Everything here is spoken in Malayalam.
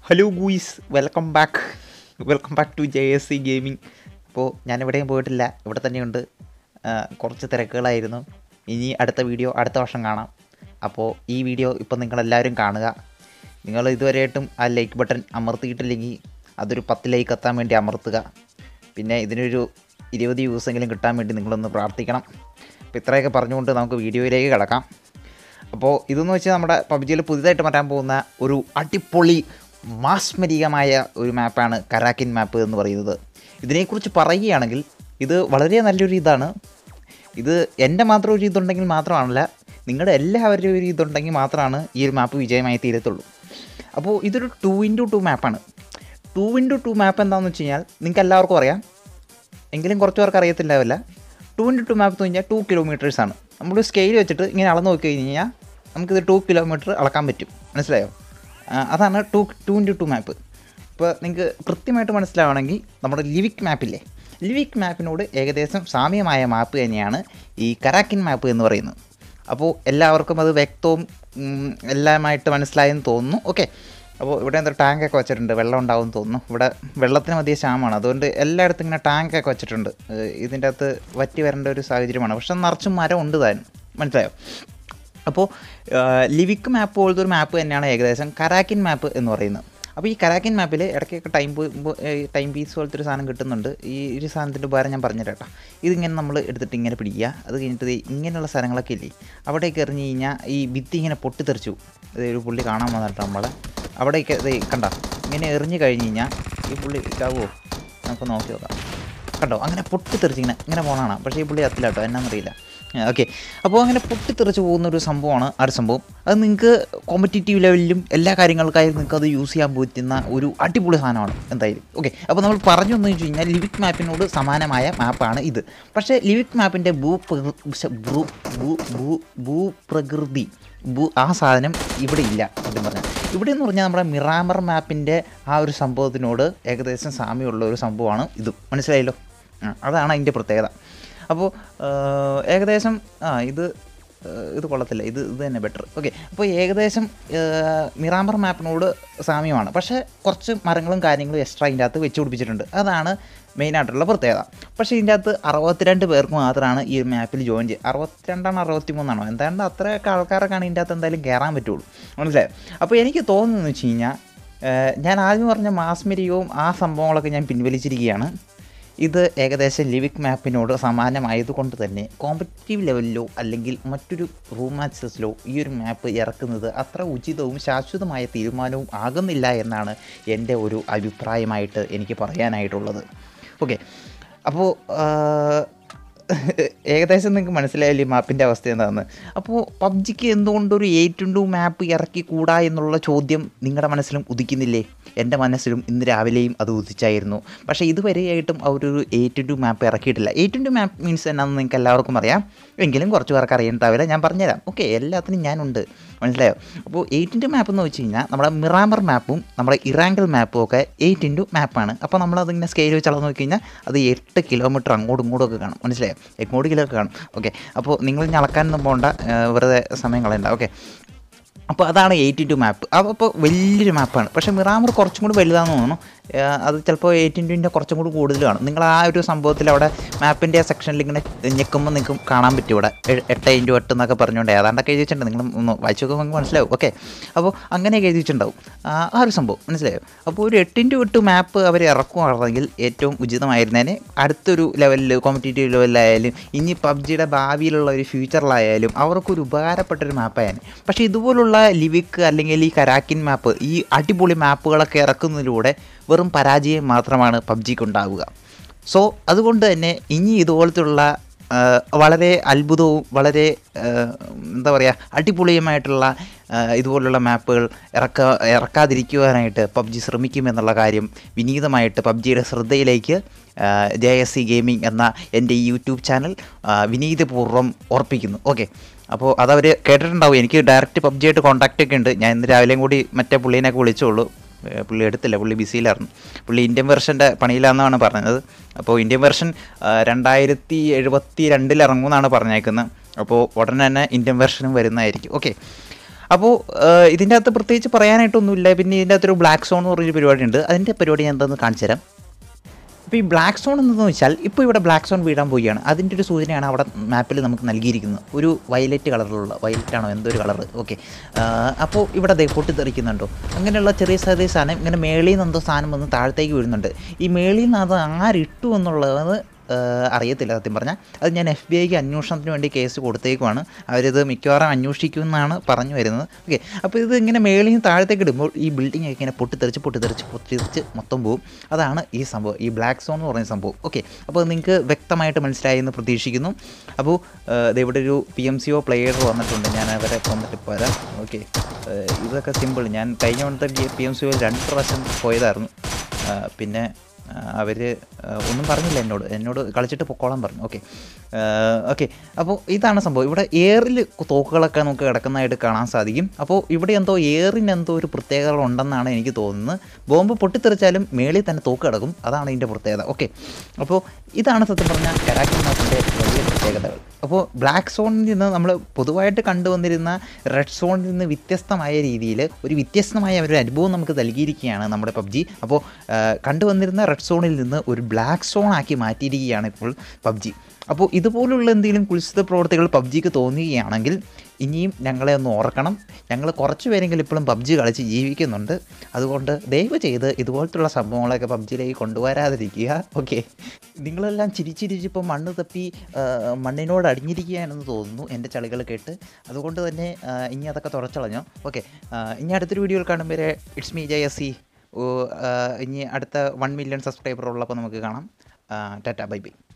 hello guys welcome back welcome back to J S C gaming അപ്പോൾ ഞാൻ എവിടെയും പോയിട്ടില്ല ഇവിടെ തന്നെയുണ്ട് ആ, കുറച്ച് തിരക്കുകളായിരുന്നു ഇനി അടുത്ത വീഡിയോ അടുത്ത വർഷം കാണാം അപ്പോൾ ഈ വീഡിയോ ഇപ്പോൾ നിങ്ങളെല്ലാവരും കാണുക നിങ്ങൾ ഇതുവരെയായിട്ടും ആ ലൈക്ക് ബട്ടൺ അമർത്തിയിട്ടില്ലെങ്കിൽ അതൊരു പത്ത് ലൈക്ക് എത്താൻ വേണ്ടി അമർത്തുക പിന്നെ ഇതിനൊരു ഇരുപത് വ്യൂസെങ്കിലും കിട്ടാൻ വേണ്ടി നിങ്ങളൊന്ന് പ്രാർത്ഥിക്കണം അപ്പോൾ ഇത്രയൊക്കെ പറഞ്ഞുകൊണ്ട് നമുക്ക് വീഡിയോയിലേക്ക് കിടക്കാം അപ്പോൾ ഇതെന്ന് വെച്ചാൽ നമ്മുടെ പബ്ജിയിൽ പുതിയതായിട്ട് മാറ്റാൻ പോകുന്ന ഒരു അടിപൊളി മാസ്മരികമായ ഒരു മാപ്പാണ് കരാക്കിൻ മാപ്പ് എന്ന് പറയുന്നത് ഇതിനെക്കുറിച്ച് പറയുകയാണെങ്കിൽ ഇത് വളരെ നല്ലൊരു ഇതാണ് ഇത് എൻ്റെ മാത്രം ഒരു ഇതുണ്ടെങ്കിൽ മാത്രമാണല്ല നിങ്ങളുടെ എല്ലാവരുടെയും ഒരു ഇതുണ്ടെങ്കിൽ മാത്രമാണ് ഈ ഒരു മാപ്പ് വിജയമായി തീരത്തുള്ളൂ അപ്പോൾ ഇതൊരു ടു ഇൻറ്റു ടു മാപ്പാണ് ടു ഇൻറ്റു ടു മാപ്പ് എന്താണെന്ന് വെച്ച് കഴിഞ്ഞാൽ നിങ്ങൾക്ക് എല്ലാവർക്കും അറിയാം എങ്കിലും കുറച്ച് പേർക്ക് അറിയത്തില്ലാവില്ല ടു ഇൻറ്റു ടു മാപ്പ് എന്ന് കഴിഞ്ഞാൽ ടു കിലോമീറ്റേഴ്സാണ് നമ്മൾ സ്കെയിൽ വെച്ചിട്ട് ഇങ്ങനെ അളന്ന് നോക്കി കഴിഞ്ഞ് കഴിഞ്ഞാൽ നമുക്കിത് ടു കിലോമീറ്റർ അളക്കാൻ പറ്റും മനസ്സിലായോ ആ, അതാണ് two two into two map ഇപ്പോൾ നിങ്ങൾക്ക് കൃത്യമായിട്ട് മനസ്സിലാവണമെങ്കിൽ നമ്മുടെ ലിവിക് മാപ്പില്ലേ ലിവിക് മാപ്പിനോട് ഏകദേശം സാമ്യമായ മാപ്പ് തന്നെയാണ് ഈ കരാക്കിൻ മാപ്പ് എന്ന് പറയുന്നത് അപ്പോൾ എല്ലാവർക്കും അത് വ്യക്തവും ഉം, എല്ലാമായിട്ട് മനസ്സിലായെന്ന് തോന്നുന്നു ഓക്കെ അപ്പോൾ ഇവിടെ എന്താ ടാങ്കൊക്കെ വെച്ചിട്ടുണ്ട് വെള്ളം ഉണ്ടാവും എന്ന് തോന്നുന്നു ഇവിടെ വെള്ളത്തിന് മതിയ ക്ഷാമമാണ് അതുകൊണ്ട് എല്ലായിടത്തും ഇങ്ങനെ ടാങ്കൊക്കെ വെച്ചിട്ടുണ്ട് ഏഹ് ഇതിൻ്റെ അകത്ത് വറ്റി വരേണ്ട ഒരു സാഹചര്യമാണ് പക്ഷെ നിറച്ചും മരം ഉണ്ട് താൻ മനസ്സിലായോ അപ്പോൾ ലിവിക് മാപ്പ് പോലത്തെ ഒരു മാപ്പ് തന്നെയാണ് ഏകദേശം കരാക്കിൻ മാപ്പ് എന്ന് പറയുന്നത് അപ്പോൾ ഈ കരാക്കിൻ മാപ്പിൽ ഇടയ്ക്കൊക്കെ ടൈം ടൈം പീസ് പോലത്തെ ഒരു സാധനം കിട്ടുന്നുണ്ട് ഈ ഒരു സാധനത്തിൻ്റെ ഉപകാരം ഞാൻ പറഞ്ഞുതരാം കേട്ടോ ഇതിങ്ങനെ നമ്മൾ എടുത്തിട്ട് ഇങ്ങനെ പിടിക്കുക അത് കഴിഞ്ഞിട്ട് ദേ ഇങ്ങനെയുള്ള സ്ഥലങ്ങളൊക്കെ ഇല്ലേ അവിടേക്ക് എറിഞ്ഞ് കഴിഞ്ഞാൽ ഈ ഭിത്തി ഇങ്ങനെ പൊട്ടിത്തെറിച്ചു ഇത് ഒരു പുള്ളി കാണാൻ വന്നിട്ട് നമ്മളെ അവിടേക്ക് ഇത് കണ്ട ഇങ്ങനെ എറിഞ്ഞ് കഴിഞ്ഞ് കഴിഞ്ഞാൽ ഈ പുള്ളി ചാവോ നമുക്ക് നോക്കി നോക്കാം കണ്ടോ അങ്ങനെ പൊട്ടിത്തെറിച്ച് ഇങ്ങനെ ഇങ്ങനെ പോകണതാണ് പക്ഷേ ഈ പുള്ളി എത്തില്ല കേട്ടോ എന്നാന്നറിയില്ല ഓക്കെ അപ്പോൾ അങ്ങനെ പൊട്ടിത്തെറിച്ച് പോകുന്ന ഒരു സംഭവമാണ് ആ ഒരു സംഭവം അത് നിങ്ങൾക്ക് കോമ്പറ്റേറ്റീവ് ലെവലിലും എല്ലാ കാര്യങ്ങൾക്കായും നിങ്ങൾക്ക് അത് യൂസ് ചെയ്യാൻ പറ്റുന്ന ഒരു അടിപൊളി സാധനമാണ് എന്തായാലും ഓക്കെ അപ്പോൾ നമ്മൾ പറഞ്ഞു എന്ന് വെച്ച് കഴിഞ്ഞാൽ ലിവിക് മാപ്പിനോട് സമാനമായ മാപ്പാണ് ഇത് പക്ഷേ ലിവിക് മാപ്പിൻ്റെ ഭൂ പ്രകൃ- ശ്ശെ, ഭൂ ഭൂ ഭൂ ഭൂപ്രകൃതി ഭൂ ആ സാധനം ഇവിടെ ഇല്ല സത്യം പറഞ്ഞാൽ ഇവിടെ എന്ന് പറഞ്ഞാൽ നമ്മുടെ മിറാമർ മാപ്പിൻ്റെ ആ ഒരു സംഭവത്തിനോട് ഏകദേശം സാമ്യമുള്ള ഒരു സംഭവമാണ് ഇത് മനസ്സിലായല്ലോ ആ, അതാണ് അതിൻ്റെ പ്രത്യേകത അപ്പോൾ ഏകദേശം ആ ഇത് ആ, ഇത് കൊള്ളത്തില്ല ഇത് ഇത് തന്നെ ബെറ്റർ ഓക്കെ അപ്പോൾ ഏകദേശം ആ, മിറാമർ മാപ്പിനോട് സാമ്യമാണ് പക്ഷേ കുറച്ച് മരങ്ങളും കാര്യങ്ങളും എക്സ്ട്രാ ഇതിൻ്റെ അകത്ത് വെച്ച് പിടിപ്പിച്ചിട്ടുണ്ട് അതാണ് മെയിനായിട്ടുള്ള പ്രത്യേകത പക്ഷേ ഇതിൻ്റെ അകത്ത് അറുപത്തിരണ്ട് പേർക്ക് മാത്രമാണ് ഈ ഒരു മാപ്പിൽ ജോയിൻ ചെയ്യുക അറുപത്തിരണ്ടാണോ അറുപത്തി മൂന്നാണോ എന്താണ്ട് അത്രയൊക്കെ ആൾക്കാരൊക്കെയാണ് ഇതിൻ്റെ അകത്ത് എന്തായാലും കയറാൻ പറ്റുള്ളൂ മനസ്സിലായോ അപ്പോൾ എനിക്ക് തോന്നുന്നതെന്ന് വെച്ച് കഴിഞ്ഞാൽ ഏഹ് ഞാൻ ആദ്യം പറഞ്ഞ മാസ്മരിയവും ആ സംഭവങ്ങളൊക്കെ ഞാൻ പിൻവലിച്ചിരിക്കുകയാണ് ഇത് ഏകദേശം ലിവിക് മാപ്പിനോട് സമാനമായതുകൊണ്ട് തന്നെ കോമ്പറ്റീവ് ലെവലിലോ അല്ലെങ്കിൽ മറ്റൊരു റൂം മാച്ചസിലോ ഈ ഒരു മാപ്പ് ഇറക്കുന്നത് അത്ര ഉചിതവും ശാശ്വതമായ തീരുമാനവും ആകുന്നില്ല എന്നാണ് എൻ്റെ ഒരു അഭിപ്രായമായിട്ട് എനിക്ക് പറയാനായിട്ടുള്ളത് ഓക്കെ അപ്പോൾ ഏകദേശം നിങ്ങൾക്ക് മനസ്സിലായില്ലേ ഈ മാപ്പിൻ്റെ അവസ്ഥ എന്താണെന്ന് അപ്പോൾ പബ്ജിക്ക് എന്തുകൊണ്ടൊരു എയ്റ്റ് ഇൻറ്റു മാപ്പ് ഇറക്കി കൂടാ എന്നുള്ള ചോദ്യം നിങ്ങളുടെ മനസ്സിലും ഉദിക്കുന്നില്ലേ എൻ്റെ മനസ്സിലും ഇന്ന് രാവിലെയും അത് ഉദിച്ചായിരുന്നു പക്ഷേ ഇതുവരെയായിട്ടും അവരൊരു എയ്റ്റ് ഇൻറ്റു മാപ്പ് ഇറക്കിയിട്ടില്ല എയ്റ്റ് ഇൻറ്റു മാപ്പ് മീൻസ് എന്നാണെന്ന് നിങ്ങൾക്ക് എല്ലാവർക്കും അറിയാം എങ്കിലും കുറച്ച് പേർക്ക് അറിയണ്ടാവില്ല ഞാൻ പറഞ്ഞുതരാം ഓക്കെ എല്ലാത്തിനും ഞാനുണ്ട് മനസ്സിലായോ അപ്പോൾ എയ്റ്റ് ഇൻറ്റു മാപ്പ് എന്ന് വെച്ച് കഴിഞ്ഞാൽ നമ്മുടെ മിറാമർ മാപ്പും നമ്മുടെ ഇറാങ്കിൾ മാപ്പും ഒക്കെ എയ്റ്റ് ഇൻറ്റു മാപ്പാണ് അപ്പോൾ നമ്മളതിങ്ങനെ സ്കെയിൽ വെച്ച് അളന്ന് നോക്കി കഴിഞ്ഞാൽ അത് എട്ട് കിലോമീറ്റർ അങ്ങോട്ടും ഇങ്ങോട്ടും ഒക്കെ കാണും മനസ്സിലായോ എങ്ങോട്ട് കിലോ ഒക്കെ കാണും ഓക്കെ അപ്പോൾ നിങ്ങൾ ഇനി അളക്കാനൊന്നും പോകണ്ട ഏഹ് വെറുതെ സമയം കളയണ്ട ഓക്കെ അപ്പോൾ അതാണ് എയ്റ്റി ടു മാപ്പ് അപ്പോൾ ഇപ്പോൾ വലിയൊരു മാപ്പാണ് പക്ഷേ മിറാമർ കുറച്ചും കൂടി വലുതാണെന്ന് തോന്നുന്നു ഏഹ് അത് ചിലപ്പോൾ എയ്റ്റീൻ ടുവിൻ്റെ കുറച്ചും കൂടി കൂടുതൽ കാണും നിങ്ങൾ ആ ഒരു സംഭവത്തിൽ അവിടെ മാപ്പിൻ്റെ സെക്ഷനിൽ ഇങ്ങനെ ഞെക്കുമ്പോൾ നിങ്ങൾക്ക് കാണാൻ പറ്റും ഇവിടെ എ- എട്ട് ഇൻറ്റു എട്ട് എന്നൊക്കെ പറഞ്ഞുകൊണ്ട് ഏതാണ്ടൊക്കെ എഴുതി വെച്ചിട്ടുണ്ട് നിങ്ങൾ ഒന്ന് വായിച്ചു നോക്കുമ്പോൾ നിങ്ങൾക്ക് മനസ്സിലാവും ഓക്കെ അപ്പോൾ അങ്ങനെയൊക്കെ എഴുതി വെച്ചിട്ടുണ്ടാവും ആ ആ ഒരു സംഭവം മനസ്സിലായോ അപ്പോൾ ഒരു എട്ട് ഇൻറ്റു എട്ട് മാപ്പ് അവർ ഇറക്കുവാണെങ്കിൽ ഏറ്റവും ഉചിതമായിരുന്നേനെ അടുത്തൊരു ലെവലിൽ കോമ്പറ്റേറ്റീവ് ലെവലിലായാലും ഇനി പബ്ജിയുടെ ഭാവിയിലുള്ള ഒരു ഫ്യൂച്ചറിലായാലും അവർക്കൊരു ഉപകാരപ്പെട്ടൊരു മാപ്പായാണ് പക്ഷേ ഇതുപോലുള്ള ലിവിക്ക് അല്ലെങ്കിൽ ഈ കരാക്കിൻ മാപ്പ് ഈ അടിപൊളി മാപ്പുകളൊക്കെ ഇറക്കുന്നതിലൂടെ വെറും പരാജയം മാത്രമാണ് പബ്ജിക്ക് ഉണ്ടാവുക സോ അതുകൊണ്ട് തന്നെ ഇനി ഇതുപോലത്തുള്ള ആ, വളരെ അത്ഭുതവും വളരെ ആ, എന്താ പറയുക അടിപൊളിയുമായിട്ടുള്ള ആ, ഇതുപോലുള്ള മാപ്പുകൾ ഇറക്ക ഇറക്കാതിരിക്കുവാനായിട്ട് പബ്ജി ശ്രമിക്കുമെന്നുള്ള കാര്യം വിനീതമായിട്ട് പബ്ജിയുടെ ശ്രദ്ധയിലേക്ക് ജെ എസ് സി ഗെയിമിംഗ് എന്ന എൻ്റെ ഈ യൂട്യൂബ് ചാനൽ ആ, വിനീതപൂർവ്വം ഓർപ്പിക്കുന്നു ഓക്കെ അപ്പോൾ അതവർ കേട്ടിട്ടുണ്ടാവും എനിക്ക് ഡയറക്റ്റ് പബ്ജി ആയിട്ട് കോൺടാക്റ്റ് ഒക്കെ ഉണ്ട് ഞാൻ ഇന്ന് രാവിലെയും കൂടി മറ്റേ പുള്ളീനെയൊക്കെ വിളിച്ചോളൂ ഏഹ് പുള്ളി എടുത്തില്ല പുള്ളി ബിസിയിലായിരുന്നു പുള്ളി ഇന്ത്യൻ വെർഷൻ്റെ പണിയിലാണെന്നാണ് പറഞ്ഞത് അപ്പോൾ ഇന്ത്യൻ വെർഷൻ രണ്ടായിരത്തി എഴുപത്തി രണ്ടിൽ ഇറങ്ങുമെന്നാണ് പറഞ്ഞേക്കുന്നത് അപ്പോൾ ഉടനെ തന്നെ ഇന്ത്യൻ വെർഷനും വരുന്നതായിരിക്കും ഓക്കെ അപ്പോൾ ഇതിൻ്റെ അകത്ത് പ്രത്യേകിച്ച് പറയാനായിട്ടൊന്നുമില്ല പിന്നെ ഇതിൻ്റെ അകത്തൊരു ബ്ലാക്ക് സോൺ എന്ന് പറഞ്ഞൊരു പരിപാടിയുണ്ട് അതിൻ്റെ പരിപാടി ഞാൻ എന്താണെന്ന് കാണിച്ചു തരാം അപ്പോൾ ഈ ബ്ലാക്ക് സോൺ എന്തെന്ന് വെച്ചാൽ ഇപ്പോൾ ഇവിടെ ബ്ലാക്ക് സോൺ വീഴാൻ പോവുകയാണ് അതിൻ്റെ ഒരു സൂചനയാണ് അവിടെ മാപ്പിൽ നമുക്ക് നൽകിയിരിക്കുന്നത് ഒരു വയലറ്റ് കളറിലുള്ള വയലറ്റ് ആണോ എന്തോ ഒരു കളർ ഓക്കെ അപ്പോൾ ഇവിടെ ദേ പൊട്ടിത്തെറിക്കുന്നുണ്ടോ അങ്ങനെയുള്ള ചെറിയ ചെറിയ സാധനം ഇങ്ങനെ മേളിൽ നിന്ന് എന്തോ സാധനം വന്ന് താഴത്തേക്ക് വീഴുന്നുണ്ട് ഈ മേളിൽ നിന്ന് അത് ആരിട്ടു എന്നുള്ളത് ഏഹ് അറിയത്തില്ല സത്യം പറഞ്ഞാൽ അത് ഞാൻ എഫ് ബി ഐക്ക് അന്വേഷണത്തിന് വേണ്ടി കേസ് കൊടുത്തേക്കുവാണ് അവരിത് മിക്കവാറും അന്വേഷിക്കുമെന്നാണ് പറഞ്ഞു വരുന്നത് ഓക്കെ അപ്പോൾ ഇത് ഇങ്ങനെ മേളിൽ നിന്ന് താഴത്തേക്ക് ഇടുമ്പോൾ ഈ ബിൽഡിംഗ് ഒക്കെ ഇങ്ങനെ പൊട്ടിത്തെറിച്ച് പൊട്ടിത്തെറിച്ച് പൊട്ടിത്തെറിച്ച് മൊത്തം പോകും അതാണ് ഈ സംഭവം ഈ ബ്ലാക്ക് സോൺ എന്ന് പറയുന്ന സംഭവം ഓക്കെ അപ്പോൾ നിങ്ങൾക്ക് വ്യക്തമായിട്ട് മനസ്സിലായി എന്ന് പ്രതീക്ഷിക്കുന്നു അപ്പോൾ ഏഹ് ദേ ഇവിടെ ഒരു P M C O player വന്നിട്ടുണ്ട് ഞാൻ അവരെ വന്നിട്ട് പോരാം ഓക്കെ ഇതൊക്കെ സിമ്പിൾ ഞാൻ കഴിഞ്ഞ വന്നത്തെ പി എം സി ഒ രണ്ട് പ്രാവശ്യം പോയതായിരുന്നു ഏഹ് പിന്നെ അവർ ഒന്നും പറഞ്ഞില്ല എന്നോട് എന്നോട് കളിച്ചിട്ട് പൊക്കോളാൻ പറഞ്ഞു ഓക്കെ ഓക്കെ അപ്പോൾ ഇതാണ് സംഭവം ഇവിടെ എയറിൽ തോക്കുകളൊക്കെ നമുക്ക് കിടക്കുന്നതായിട്ട് കാണാൻ സാധിക്കും അപ്പോൾ ഇവിടെ എന്തോ എയറിന് എന്തോ ഒരു പ്രത്യേകത ഉണ്ടെന്നാണ് എനിക്ക് തോന്നുന്നത് ബോംബ് പൊട്ടിത്തെറിച്ചാലും മേളിൽ തന്നെ തോക്ക് കിടക്കും അതാണ് ഇതിൻ്റെ പ്രത്യേകത ഓക്കെ അപ്പോൾ ഇതാണ് സത്യം പറഞ്ഞാൽ കരാക്കിനാഥിൻ്റെ വലിയ പ്രത്യേകതകൾ അപ്പോൾ ബ്ലാക്ക് സോണിൽ നിന്ന് നമ്മൾ പൊതുവായിട്ട് കണ്ടുവന്നിരുന്ന റെഡ് സോണിൽ നിന്ന് വ്യത്യസ്തമായ രീതിയിൽ ഒരു വ്യത്യസ്തമായ ഒരു അനുഭവം നമുക്ക് നൽകിയിരിക്കുകയാണ് നമ്മുടെ പബ്ജി അപ്പോൾ കണ്ടുവന്നിരുന്ന റെഡ് സോണിൽ നിന്ന് ഒരു ബ്ലാക്ക് സോൺ ആക്കി മാറ്റിയിരിക്കുകയാണ് ഇപ്പോൾ പബ്ജി അപ്പോൾ ഇതുപോലുള്ള എന്തെങ്കിലും കുൽസിത പ്രവർത്തികൾ പബ്ജിക്ക് തോന്നുകയാണെങ്കിൽ ഇനിയും ഞങ്ങളെ ഒന്ന് ഓർക്കണം ഞങ്ങൾ കുറച്ച് പേരെങ്കിലും ഇപ്പോഴും പബ്ജി കളിച്ച് ജീവിക്കുന്നുണ്ട് അതുകൊണ്ട് ദയവ് ചെയ്ത് ഇതുപോലത്തുള്ള സംഭവങ്ങളൊക്കെ പബ്ജിയിലേക്ക് കൊണ്ടുവരാതിരിക്കുക ഓക്കെ നിങ്ങളെല്ലാം ചിരിച്ചിരിച്ചിപ്പോൾ മണ്ണ് തപ്പി ആ, മണ്ണിനോട് അടിഞ്ഞിരിക്കുകയാണെന്ന് തോന്നുന്നു എൻ്റെ ചളികൾ കേട്ട് അതുകൊണ്ട് തന്നെ ആ, ഇനി അതൊക്കെ തുറച്ചളഞ്ഞോ ഓക്കെ ഇനി അടുത്തൊരു വീഡിയോയിൽ കാണും വരെ ഇറ്റ്സ് മീ ജയ സി ഇനി അടുത്ത വൺ മില്യൺ സബ്സ്ക്രൈബർ ഉള്ളപ്പോൾ നമുക്ക് കാണാം ടാറ്റ ബൈ ബൈ